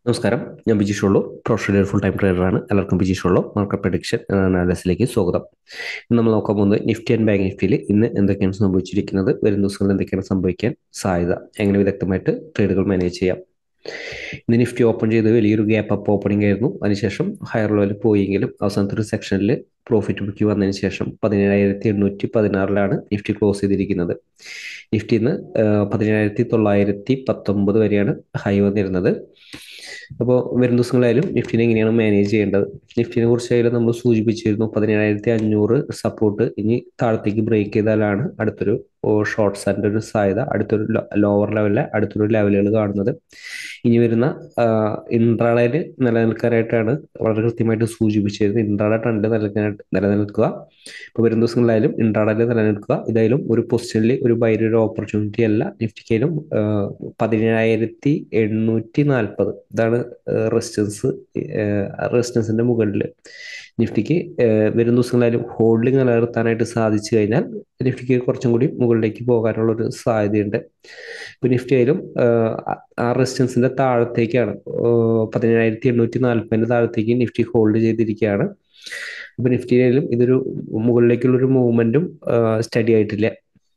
നമസ്കാരം ഞാൻ Biji Sholo professional full time ട്രേഡറാണ് എല്ലാവർക്കും ബിജി ഷോളോ മാർക്കറ്റ് പ്രഡിക്ഷൻ അനാലിസിലേക്ക് സ്വാഗതം ഇന്ന് നമ്മൾ നോക്കാൻ പോകുന്നത് നിഫ്റ്റി ആൻഡ് ബാങ്ക് നിഫ്റ്റിയിൽ ഇന്ന് എന്തൊക്കെയാണ് സംഭവിച്ചിരിക്കുന്നത് വരും ദിവസങ്ങളിൽ എന്തൊക്കെയാണ് സംഭവിക്കാൻ സാധ്യത എങ്ങനെ വിദഗ്ധമായിട്ട് ട്രേഡുകൾ മാനേജ് ചെയ്യാം ഇന്ന് നിഫ്റ്റി ഓപ്പൺ ചെയ്ത് വലിയൊരു ഗ്യാപ്പ് അപ്പ് ഓപ്പണിംഗ് ആയിരുന്നു അതിനുശേഷം ഹയർ ലെവലിൽ പോയെങ്കിലും അവസാനത്തെ ഒരു സെക്ഷനിൽ പ്രോഫിറ്റ് ബുക്ക് വന്നതിന് ശേഷം പതിനേഴായിരത്തി എണ്ണൂറ്റി പതിനാറിലാണ് നിഫ്റ്റി ക്ലോസ് ചെയ്തിരിക്കുന്നത് നിഫ്റ്റി ഇന്ന് പതിനേഴായിരത്തി തൊള്ളായിരത്തി പത്തൊമ്പത് വരെയാണ് ഹൈ വന്നിരുന്നത് അപ്പോൾ വരും ദിവസങ്ങളായാലും നിഫ്റ്റിനെ എങ്ങനെയാണ് മാനേജ് ചെയ്യേണ്ടത് നിഫ്റ്റിനെ കുറിച്ചായാലും നമ്മൾ സൂചിപ്പിച്ചിരുന്നു പതിനേഴായിരത്തി അഞ്ഞൂറ് സപ്പോർട്ട് ഇനി താഴത്തേക്ക് ബ്രേക്ക് ചെയ്താലാണ് അടുത്തൊരു ഷോർട്ട് സാൻഡ് ഒരു സാധ്യത അടുത്തൊരു ലോവർ ലെവലിലെ അടുത്തൊരു ലെവലുകൾ കാണുന്നത് ഇനി വരുന്ന ഇൻട്രാഡയിൽ നിലനിൽക്കാനായിട്ടാണ് വളരെ കൃത്യമായിട്ട് സൂചിപ്പിച്ചിരുന്നത് ഇൻട്രാഡ ട്രെൻഡ് നിലനിൽക്കാൻ നിലനിൽക്കുക ഇപ്പോൾ വരും ദിവസങ്ങളിലായാലും ഇൻട്രാഡയിൽ നിലനിൽക്കുക ഇതായാലും ഒരു പൊസിഷനിൽ ഒരു ബൈര ഒരു ഓപ്പർച്യൂണിറ്റി അല്ല നിഫ്റ്റിക്കായാലും പതിനേഴായിരത്തി എണ്ണൂറ്റി നാൽപ്പത് ഇതാണ് റെസിസ്റ്റൻസ് റെസിസ്റ്റൻസിന്റെ മുകളിൽ നിഫ്റ്റിക്ക് വരും ദിവസങ്ങളായാലും ഹോൾഡിംഗ് നിലനിർത്താനായിട്ട് സാധിച്ചു കഴിഞ്ഞാൽ നിഫ്റ്റിക്ക് കുറച്ചും കൂടി മുകളിലേക്ക് പോകാനുള്ള ഒരു സാധ്യതയുണ്ട് ഇപ്പോൾ നിഫ്റ്റി ആയാലും ആ റെസിസ്റ്റൻസിന്റെ താഴത്തേക്കാണ് പതിനേഴായിരത്തി എണ്ണൂറ്റി നാൽപ്പതിന്റെ താഴത്തേക്ക് നിഫ്റ്റി ഹോൾഡ് ചെയ്തിരിക്കുകയാണ് അപ്പോൾ നിഫ്റ്റിയിലും ഇതൊരു മുകളിലേക്കുള്ള ഒരു മൂവ്മെന്റും സ്റ്റഡി ആയിട്ടില്ല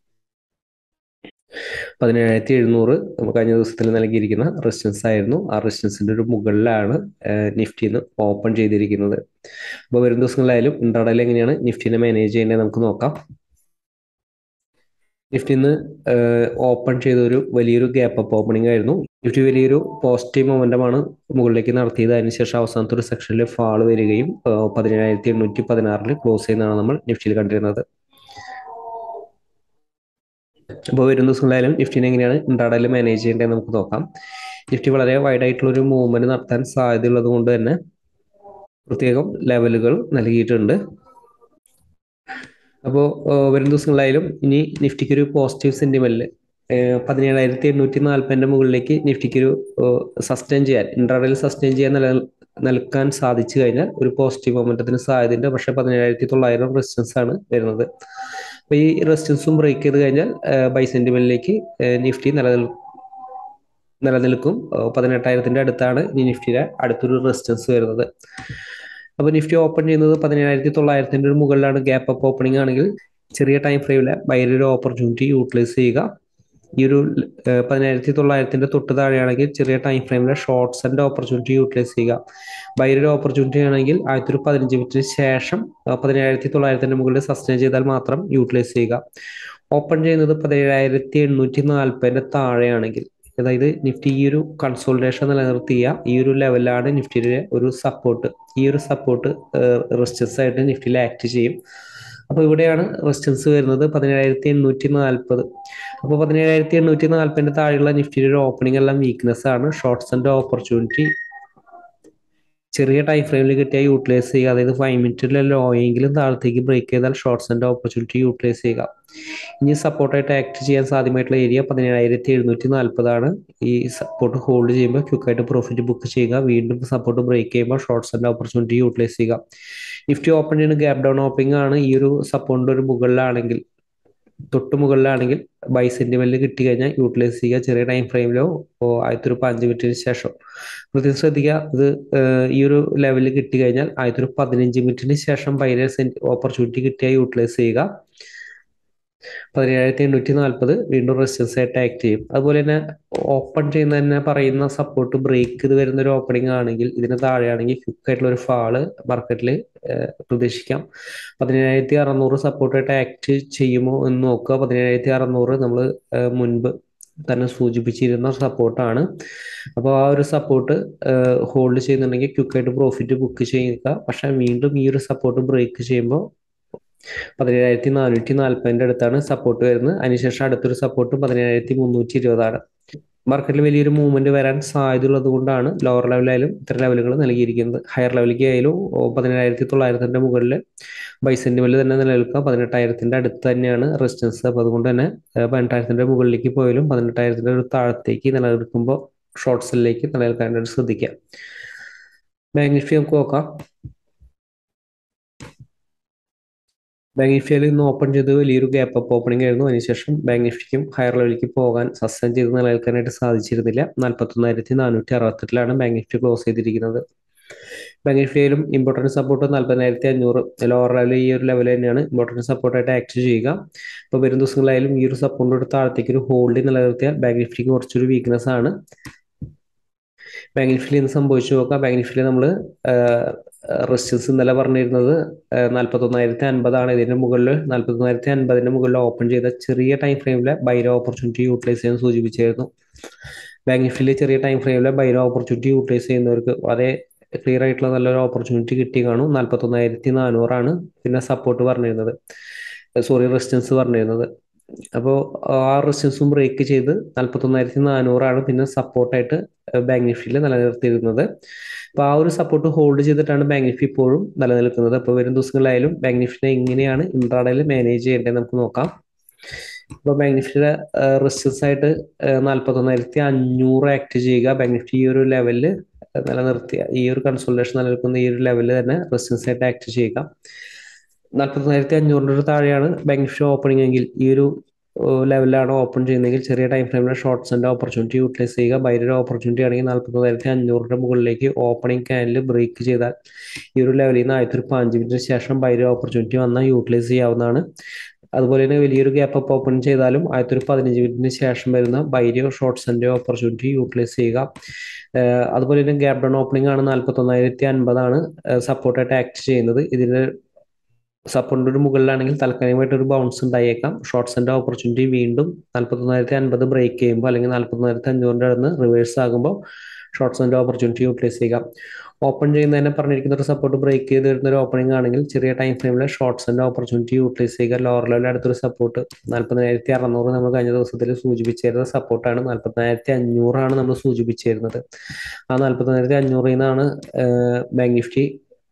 പതിനേഴായിരത്തി എഴുന്നൂറ് കഴിഞ്ഞ ദിവസത്തിൽ നൽകിയിരിക്കുന്ന റെസിസ്റ്റൻസ് ആയിരുന്നു ആ റെസിസ്റ്റൻസിന്റെ ഒരു മുകളിലാണ് നിഫ്റ്റി ഇന്ന് ഓപ്പൺ ചെയ്തിരിക്കുന്നത് അപ്പോൾ വരും ദിവസങ്ങളിലായാലും ഇൻട്രാഡയിൽ എങ്ങനെയാണ് നിഫ്റ്റിനെ മാനേജ് ചെയ്യേണ്ടത് നമുക്ക് നോക്കാം നിഫ്റ്റി ഇന്ന് ഓപ്പൺ ചെയ്ത ഒരു വലിയൊരു ഗ്യാപ്പ് അപ്പ് ഓപ്പണിംഗ് ആയിരുന്നു നിഫ്റ്റി വലിയൊരു പോസിറ്റീവ് മൊമെന്റമാണ് മുകളിലേക്ക് നടത്തിയത് അതിനുശേഷം അവസാനത്തെ ഒരു സെക്ഷനിൽ ഫാൾ വരികയും പതിനേഴായിരത്തി എണ്ണൂറ്റി പതിനാറിൽ ക്ലോസ് ചെയ്യുന്നതാണ് നമ്മൾ നിഫ്റ്റിയിൽ കണ്ടിരുന്നത് അപ്പോൾ വരും ദിവസങ്ങളായാലും നിഫ്റ്റിനെ എങ്ങനെയാണ് ഇൻട്രാഡയിൽ മാനേജ് ചെയ്യേണ്ടത് നമുക്ക് നോക്കാം നിഫ്റ്റി വളരെ വൈഡ് ആയിട്ടുള്ള ഒരു മൂവ്മെന്റ് നടത്താൻ സാധ്യതയുള്ളത് കൊണ്ട് തന്നെ പ്രത്യേകം ലെവലുകൾ നൽകിയിട്ടുണ്ട് അപ്പോൾ വരും ദിവസങ്ങളായാലും ഇനി നിഫ്റ്റിക്ക് ഒരു പോസിറ്റീവ് സെന്റിമെന്റിൽ പതിനേഴായിരത്തി എണ്ണൂറ്റി നാൽപ്പതിൻ്റെ മുകളിലേക്ക് നിഫ്റ്റിക്ക് ഒരു സസ്റ്റെയിൻ ചെയ്യാൻ ഇൻട്രാഡയിൽ സസ്റ്റെയിൻ ചെയ്യാൻ നില നിൽക്കാൻ സാധിച്ചു കഴിഞ്ഞാൽ ഒരു പോസിറ്റീവ് മൊമെന്റത്തിന് സാധ്യതയുണ്ട് പക്ഷേ പതിനേഴായിരത്തി തൊള്ളായിരം റെസിസ്റ്റൻസ് ആണ് വരുന്നത് അപ്പോൾ ഈ റെസിസ്റ്റൻസും ബ്രേക്ക് ചെയ്ത് കഴിഞ്ഞാൽ ബൈ സെന്റിമെന്റിലേക്ക് നിഫ്റ്റി നിലനിൽ നിലനിൽക്കും പതിനെട്ടായിരത്തിന്റെ അടുത്താണ് ഈ നിഫ്റ്റിയുടെ അടുത്തൊരു റെസിസ്റ്റൻസ് വരുന്നത് അപ്പോൾ നിഫ്റ്റി ഓപ്പൺ ചെയ്യുന്നത് പതിനേഴായിരത്തി തൊള്ളായിരത്തിന്റെ ഒരു മുകളിലാണ് ഗ്യാപ്പ് അപ്പ് ഓപ്പണിംഗ് ആണെങ്കിൽ ചെറിയ ടൈം ഫ്രെയിമിലെ ബൈര ഒരു ഓപ്പർച്യൂണിറ്റി യൂട്ടിലൈസ് ചെയ്യുക ഈ ഒരു പതിനായിരത്തി തൊള്ളായിരത്തിന്റെ തൊട്ട് താഴെയാണെങ്കിൽ ചെറിയ ടൈം ഫ്രെയിമിലെ ഷോർട്ട്സ് ആൻഡ് ഓപ്പർച്യൂണിറ്റി യൂട്ടിലൈസ് ചെയ്യുക ബൈര ഓപ്പർച്യൂണിറ്റി ആണെങ്കിൽ ആയിരത്തി ഒരു പതിനഞ്ച് മിനിറ്റിന് ശേഷം പതിനേഴായിരത്തി തൊള്ളായിരത്തിന്റെ മുകളിൽ സസ്റ്റെയിൻ ചെയ്താൽ മാത്രം യൂട്ടിലൈസ് ചെയ്യുക ഓപ്പൺ ചെയ്യുന്നത് പതിനേഴായിരത്തി എണ്ണൂറ്റി നാൽപ്പതിന്റെ താഴെയാണെങ്കിൽ അതായത് നിഫ്റ്റി ഈ ഒരു കൺസോൾട്ടേഷൻ നിലനിർത്തിയ ഈ ഒരു ലെവലാണ് നിഫ്റ്റിയുടെ ഒരു സപ്പോർട്ട് ഈ ഒരു സപ്പോർട്ട് റെസിസ്റ്റൻസ് ആയിട്ട് നിഫ്റ്റിയിൽ ആക്ട് ചെയ്യും അപ്പോൾ ഇവിടെയാണ് റെസിസ്റ്റൻസ് വരുന്നത് പതിനേഴായിരത്തി എണ്ണൂറ്റി നാൽപ്പത് അപ്പോൾ പതിനേഴായിരത്തി എണ്ണൂറ്റി നാൽപ്പതിൻ്റെ താഴെയുള്ള നിഫ്റ്റിയുടെ ഓപ്പണിംഗ് എല്ലാം വീക്ക്നെസ് ആണ് ഷോർട്ട്സ് ആൻഡ് ഓപ്പർച്യൂണിറ്റി ചെറിയ ടൈം ഫ്രെയിമിൽ കിട്ടിയാൽ യൂട്ടിലൈസ് ചെയ്യുക അതായത് ഫൈവ് മിനിറ്റിലെ ലോയെങ്കിലും താഴത്തേക്ക് ബ്രേക്ക് ചെയ്താൽ ഷോർട്ട്സ് ആൻഡ് ഓപ്പർച്യൂണിറ്റി യൂട്ടിലൈസ് ചെയ്യുക ഇനി സപ്പോർട്ടായിട്ട് ആക്ട് ചെയ്യാൻ സാധ്യമായിട്ടുള്ള ഏരിയ പതിനേഴായിരത്തി എഴുന്നൂറ്റി നാൽപ്പതാണ് ഈ സപ്പോർട്ട് ഹോൾഡ് ചെയ്യുമ്പോൾ ക്വിക്കായിട്ട് പ്രോഫിറ്റ് ബുക്ക് ചെയ്യുക വീണ്ടും സപ്പോർട്ട് ബ്രേക്ക് ചെയ്യുമ്പോൾ ഷോർട്ട്സ് ആൻഡ് ഓപ്പർച്യൂണിറ്റി യൂട്ടിലൈസ് ചെയ്യുക നിഫ്റ്റി ഓപ്പൺ ചെയ്യുന്ന ഗ്യാപ് ഡൗൺ ഓപ്പണിംഗ് ആണ് ഈ ഒരു സപ്പോർട്ടിന്റെ ഒരു മുകളിലാണെങ്കിൽ തൊട്ട് മുകളിലാണെങ്കിൽ ബൈ സെന്റിമെന്റിൽ കിട്ടി കഴിഞ്ഞാൽ യൂട്ടിലൈസ് ചെയ്യുക ചെറിയ ടൈം ഫ്രെയിമിലോ ആദ്യത്തെ ഒരു അഞ്ച് മിനിറ്റിന് ശേഷം പ്രത്യേകം ശ്രദ്ധിക്കുക ഇത് ഈ ഒരു ലെവലിൽ കിട്ടി കഴിഞ്ഞാൽ ആദ്യത്തെ ഒരു പതിനഞ്ച് മിനിറ്റിന് ശേഷം ബൈര ഓപ്പർച്യൂണിറ്റി കിട്ടിയാൽ യൂട്ടിലൈസ് ചെയ്യുക പതിനേഴായിരത്തി എണ്ണൂറ്റി നാൽപ്പത് വീണ്ടും റെസിസ്റ്റൻസ് ആയിട്ട് ആക്ട് ചെയ്യും അതുപോലെ തന്നെ ഓപ്പൺ ചെയ്യുന്ന തന്നെ പറയുന്ന സപ്പോർട്ട് ബ്രേക്ക് ചെയ്ത് വരുന്ന ഒരു ഓപ്പണിംഗ് ആണെങ്കിൽ ഇതിന് താഴെയാണെങ്കിൽ ക്വിക്ക് ആയിട്ടുള്ള ഒരു ഫാള് മാർക്കറ്റിൽ പ്രതീക്ഷിക്കാം പതിനേഴായിരത്തി അറുന്നൂറ് സപ്പോർട്ടായിട്ട് ആക്ട് ചെയ്യുമോ എന്ന് നോക്കുക പതിനേഴായിരത്തി അറുന്നൂറ് നമ്മൾ മുൻപ് തന്നെ സൂചിപ്പിച്ചിരുന്ന സപ്പോർട്ടാണ് അപ്പോൾ ആ ഒരു സപ്പോർട്ട് ഹോൾഡ് ചെയ്യുന്നുണ്ടെങ്കിൽ ക്വിക്കായിട്ട് പ്രോഫിറ്റ് ബുക്ക് ചെയ്യുക പക്ഷേ വീണ്ടും ഈ ഒരു സപ്പോർട്ട് ബ്രേക്ക് ചെയ്യുമ്പോൾ പതിനേഴായിരത്തി നാനൂറ്റി നാൽപ്പതിൻ്റെ അടുത്താണ് സപ്പോർട്ട് വരുന്നത് അതിനുശേഷം അടുത്തൊരു സപ്പോർട്ട് പതിനേഴായിരത്തി മുന്നൂറ്റി ഇരുപതാണ് മാർക്കറ്റിൽ വലിയൊരു മൂവ്മെന്റ് വരാൻ സാധ്യതയുള്ളത് കൊണ്ടാണ് ലോവർ ലെവലായാലും ഇത്തരം ലെവലുകൾ നൽകിയിരിക്കുന്നത് ഹയർ ലെവലിലേക്ക് ആയാലും പതിനേഴായിരത്തി തൊള്ളായിരത്തിന്റെ മുകളിൽ ബൈ സെന്റിമെന്റ് തന്നെ നിലനിൽക്കുക പതിനെട്ടായിരത്തിന്റെ അടുത്ത് തന്നെയാണ് റെസിസ്റ്റൻസ് അപ്പോൾ അതുകൊണ്ട് തന്നെ പതിനെട്ടായിരത്തിന്റെ മുകളിലേക്ക് പോയാലും പതിനെട്ടായിരത്തിന്റെ ഒരു താഴത്തേക്ക് നിലനിൽക്കുമ്പോൾ ഷോർട്ട് സെല്ലിലേക്ക് നിലനിൽക്കാനായിട്ട് ശ്രദ്ധിക്കുക ബാങ്ക് നിഫ്റ്റി നമുക്ക് നോക്കാം ബാങ്ക് നിഫ്റ്റിയിൽ ഇന്ന് ഓപ്പൺ ചെയ്ത് വലിയൊരു ഗ്യാപ്പ് അപ്പ് ഓപ്പണിംഗ് ആയിരുന്നു അതിനുശേഷം ബാങ്ക് നിഫ്റ്റിക്കും ഹയർ ലെവലിലേക്ക് പോകാൻ സസ്റ്റൈൻ ചെയ്ത് നിലനിൽക്കാനായിട്ട് സാധിച്ചിരുന്നില്ല നാൽപ്പത്തൊന്നായിരത്തി നാനൂറ്റി അറുപത്തെട്ടിലാണ് ബാങ്ക് നിഫ്റ്റി ക്ലോസ് ചെയ്തിരിക്കുന്നത് ബാങ്ക് നിഫ്റ്റിയിലും ഇമ്പോർട്ടൻറ്റ് സപ്പോർട്ട് നാൽപ്പതിനായിരത്തി അഞ്ഞൂറ് ലോവർ ലെവൽ ഈ ഒരു ലെവൽ തന്നെയാണ് ഇമ്പോർട്ടൻറ്റ് സപ്പോർട്ടായിട്ട് ആക്ട് ചെയ്യുക ഇപ്പോൾ വരും ദിവസങ്ങളായാലും ഈ ഒരു സപ്പോർട്ടിനോട് താഴത്തേക്ക് ഒരു ഹോൾഡ് നിലനിർത്തിയാൽ ബാങ്ക് നിഫ്റ്റിക്ക് കുറച്ചൊരു വീക്ക്നെസ് ആണ് ബാങ്ക് നിഫ്റ്റിയിൽ ഇന്ന് സംഭവിച്ചു നോക്കാം ബാങ്ക് നിഫ്റ്റിയിൽ നമ്മൾ റെസിസ്റ്റൻസ് ഇന്നലെ പറഞ്ഞിരുന്നത് നാൽപ്പത്തൊന്നായിരത്തി അൻപതാണ് ഇതിന്റെ മുകളിൽ നാൽപ്പത്തൊന്നായിരത്തി അൻപതിന്റെ മുകളിൽ ഓപ്പൺ ചെയ്ത ചെറിയ ടൈം ഫ്രെയിമിലെ ബൈര ഓപ്പർച്യൂണിറ്റി യൂട്ടിലൈസ് ചെയ്യാൻ സൂചിപ്പിച്ചായിരുന്നു ബാങ്ക് നിഫ്റ്റിയിൽ ചെറിയ ടൈം ഫ്രെയിമിലെ ബൈര ഓപ്പർച്യൂണിറ്റി യൂട്ടിലൈസ് ചെയ്യുന്നവർക്ക് വളരെ ക്ലിയർ ആയിട്ടുള്ള നല്ലൊരു ഓപ്പർച്യൂണിറ്റി കിട്ടി കാണും നാൽപ്പത്തൊന്നായിരത്തി നാനൂറാണ് പിന്നെ സപ്പോർട്ട് പറഞ്ഞിരുന്നത് സോറി റെസിസ്റ്റൻസ് പറഞ്ഞിരുന്നത് അപ്പോൾ ആ റെസിസ്റ്റൻസും ബ്രേക്ക് ചെയ്ത് നാൽപ്പത്തൊന്നായിരത്തി നാനൂറാണ് പിന്നെ സപ്പോർട്ടായിട്ട് ബാങ്ക് നിഫ്റ്റിയിൽ നിലനിർത്തിയിരുന്നത് അപ്പോൾ ആ ഒരു സപ്പോർട്ട് ഹോൾഡ് ചെയ്തിട്ടാണ് ബാങ്ക് നിഫ്റ്റി ഇപ്പോഴും നിലനിൽക്കുന്നത് അപ്പോൾ വരും ദിവസങ്ങളിലായാലും ബാങ്ക് നിഫ്റ്റിനെ എങ്ങനെയാണ് ഇൻട്രാഡയിൽ മാനേജ് ചെയ്യേണ്ടത് നമുക്ക് നോക്കാം ഇപ്പോൾ ബാങ്ക് നിഫ്റ്റിയുടെ റെസിസ്റ്റൻസ് ആയിട്ട് നാൽപ്പത്തൊന്നായിരത്തി അഞ്ഞൂറ് ആക്ട് ചെയ്യുക ബാങ്ക് നിഫ്റ്റി ഈ ഒരു ലെവലിൽ നിലനിർത്തിയ ഈ ഒരു കൺസോൾട്ടേഷൻ നിലനിൽക്കുന്ന ഈ ഒരു ലെവലിൽ തന്നെ റെസിസ്റ്റൻസ് ആയിട്ട് ആക്ട് ചെയ്യുക നാൽപ്പത്തൊന്നായിരത്തി അഞ്ഞൂറിൻ്റെ ഒരു താഴെയാണ് ബാങ്ക് നിഫ്റ്റി ഓപ്പണിംഗ് എങ്കിൽ ഈ ഒരു ലെവലിലാണ് ഓപ്പൺ ചെയ്യുന്നതെങ്കിൽ ചെറിയ ടൈം ഫ്രെയിമിലെ ഷോർട്ട്സിന്റെ ഓപ്പർച്യൂണിറ്റി യൂട്ടിലൈസ് ചെയ്യുക ബൈരൊരു ഓപ്പർച്യൂണിറ്റി ആണെങ്കിൽ നാൽപ്പത്തൊന്നായിരത്തി അഞ്ഞൂറിന്റെ മുകളിലേക്ക് ഓപ്പണിംഗ് ക്യാനിൽ ബ്രേക്ക് ചെയ്താൽ ഈ ഒരു ലെവലിൽ നിന്ന് ആദ്യത്തെ ഒരു പാഞ്ച് മിനിറ്റിന് ശേഷം ബൈര ഓപ്പർച്യൂണിറ്റി വന്നാൽ യൂട്ടിലൈസ് ചെയ്യാവുന്നതാണ് അതുപോലെ തന്നെ വലിയൊരു ഗ്യാപ്പ് അപ്പ് ഓപ്പൺ ചെയ്താലും ആദ്യത്തെ ഒരു പതിനഞ്ച് മിനിറ്റിന് ശേഷം വരുന്ന ബൈരിയോ ഷോർട്ട്സിന്റെ ഓപ്പർച്യൂണിറ്റി യൂട്ടിലൈസ് ചെയ്യുക അതുപോലെ തന്നെ ഗ്യാപ് ഡൗൺ ഓപ്പണിംഗ് ആണ് നാൽപ്പത്തൊന്നായിരത്തി അൻപതാണ് സപ്പോർട്ടായിട്ട് ആക്ട് ചെയ്യുന്നത് ഇതിന് സപ്പോർട്ടിന്റെ ഒരു മുകളിലാണെങ്കിൽ താൽക്കാലികമായിട്ട് ഒരു ബൗൺസ് ഉണ്ടായേക്കാം ഷോർട്ട്സിന്റെ ഓപ്പർച്യൂണിറ്റി വീണ്ടും നാൽപ്പത്തൊന്നായിരത്തി അൻപത് ബ്രേക്ക് ചെയ്യുമ്പോൾ അല്ലെങ്കിൽ നാൽപ്പത്തൊന്നായിരത്തി അഞ്ഞൂറിന്റെ അടുത്ത് റിവേഴ്സ് ആകുമ്പോൾ ഷോർട്ട്സിന്റെ ഓപ്പർച്യൂണിറ്റി യൂട്ടിലൈസ് ചെയ്യുക ഓപ്പൺ ചെയ്യുന്നതിനെ പറഞ്ഞിരിക്കുന്ന ഒരു സപ്പോർട്ട് ബ്രേക്ക് ചെയ്ത് വരുന്ന ഒരു ഓപ്പണിംഗ് ആണെങ്കിൽ ചെറിയ ടൈം ഫ്രെയിമിൽ ഷോർട്ട്സിന്റെ ഓപ്പർച്യൂണിറ്റി യൂട്ടിലൈസ് ചെയ്യുക ലോവർ ലെവലിൽ അടുത്തൊരു സപ്പോർട്ട് നാൽപ്പതിനായിരത്തി അറുന്നൂറ് നമ്മൾ കഴിഞ്ഞ ദിവസത്തിൽ സൂചിപ്പിച്ചിരുന്ന സപ്പോർട്ടാണ് നാൽപ്പതിനായിരത്തി അഞ്ഞൂറാണ് നമ്മൾ സൂചിപ്പിച്ചിരുന്നത് ആ നാൽപ്പതിനായിരത്തി അഞ്ഞൂറിൽ നിന്നാണ് ബാങ്ക് നിഫ്റ്റി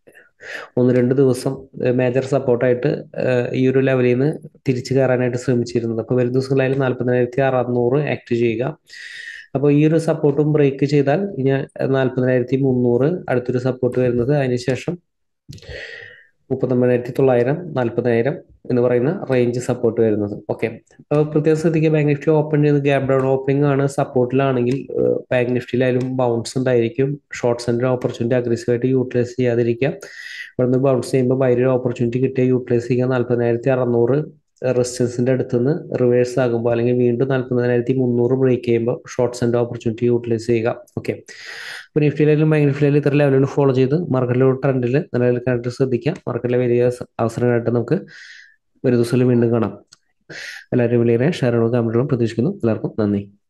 ഒന്ന് രണ്ട് ദിവസം മേജർ സപ്പോർട്ടായിട്ട് ഈ ഒരു ലെവലിൽ നിന്ന് തിരിച്ചു കയറാനായിട്ട് ശ്രമിച്ചിരുന്നത് അപ്പോൾ വരും ദിവസങ്ങളായാലും നാൽപ്പതിനായിരത്തി അറുന്നൂറ് ആക്ട് ചെയ്യുക അപ്പോൾ ഈ ഒരു സപ്പോർട്ടും ബ്രേക്ക് ചെയ്താൽ ഇനി നാൽപ്പതിനായിരത്തി മുന്നൂറ് അടുത്തൊരു സപ്പോർട്ട് വരുന്നത് അതിനുശേഷം മുപ്പത്തൊമ്പതിനായിരത്തി തൊള്ളായിരം നാൽപ്പതിനായിരം എന്ന് പറയുന്ന റേഞ്ച് സപ്പോർട്ട് വരുന്നത് ഓക്കെ അപ്പോൾ പ്രത്യേകം ശ്രദ്ധിക്കുക ബാങ്ക് നിഫ്റ്റി ഓപ്പൺ ചെയ്യുന്ന ഗ്യാപ് ഡൗൺ ഓപ്പണിംഗ് ആണ് സപ്പോർട്ടിലാണെങ്കിൽ ബാങ്ക് നിഫ്റ്റിയിലായാലും ബൗൺസ് ഉണ്ടായിരിക്കും ഷോർട്ട് സെൻറ്റർ ഓപ്പർച്യൂണിറ്റി അഗ്രസീവായിട്ട് യൂട്ടിലൈസ് ചെയ്യാതിരിക്കുക ഇവിടുന്ന് ബൗൺസ് ചെയ്യുമ്പോൾ ബൈരൊരു ഓപ്പർച്യൂണിറ്റി കിട്ടിയ യൂട്ടിലൈസ് ചെയ്യുക നാൽപ്പതിനായിരത്തി അറുന്നൂറ് റെസിസ്റ്റൻസിന്റെ അടുത്ത് നിന്ന് റിവേഴ്സ് ആകുമ്പോൾ അല്ലെങ്കിൽ വീണ്ടും നാൽപ്പതിനായിരത്തി മുന്നൂറ് ബ്രേക്ക് ചെയ്യുമ്പോൾ ഷോർട്ട് സെൻറ്റർ ഓപ്പർച്യൂണിറ്റി യൂട്ടിലൈസ് ചെയ്യുക ഓക്കെ അപ്പോൾ നിഫ്റ്റിയിലും ബാങ്ക് നിഫ്റ്റിയിലും ഇത്ര ലെവലുകൾ ഫോളോ ചെയ്ത് മാർക്കറ്റിലെ ട്രെൻഡിൽ നിലനിൽക്കാനായിട്ട് ശ്രദ്ധിക്കുക മാർക്കറ്റിലെ വലിയ അവസരങ്ങളായിട്ട് നമുക്ക് ഒരു ദിവസത്തിൽ വീണ്ടും കാണാം എല്ലാവരും വലിയ ഷെയറുകളും കമൻറ്റുകളും പ്രതീക്ഷിക്കുന്നു എല്ലാവർക്കും നന്ദി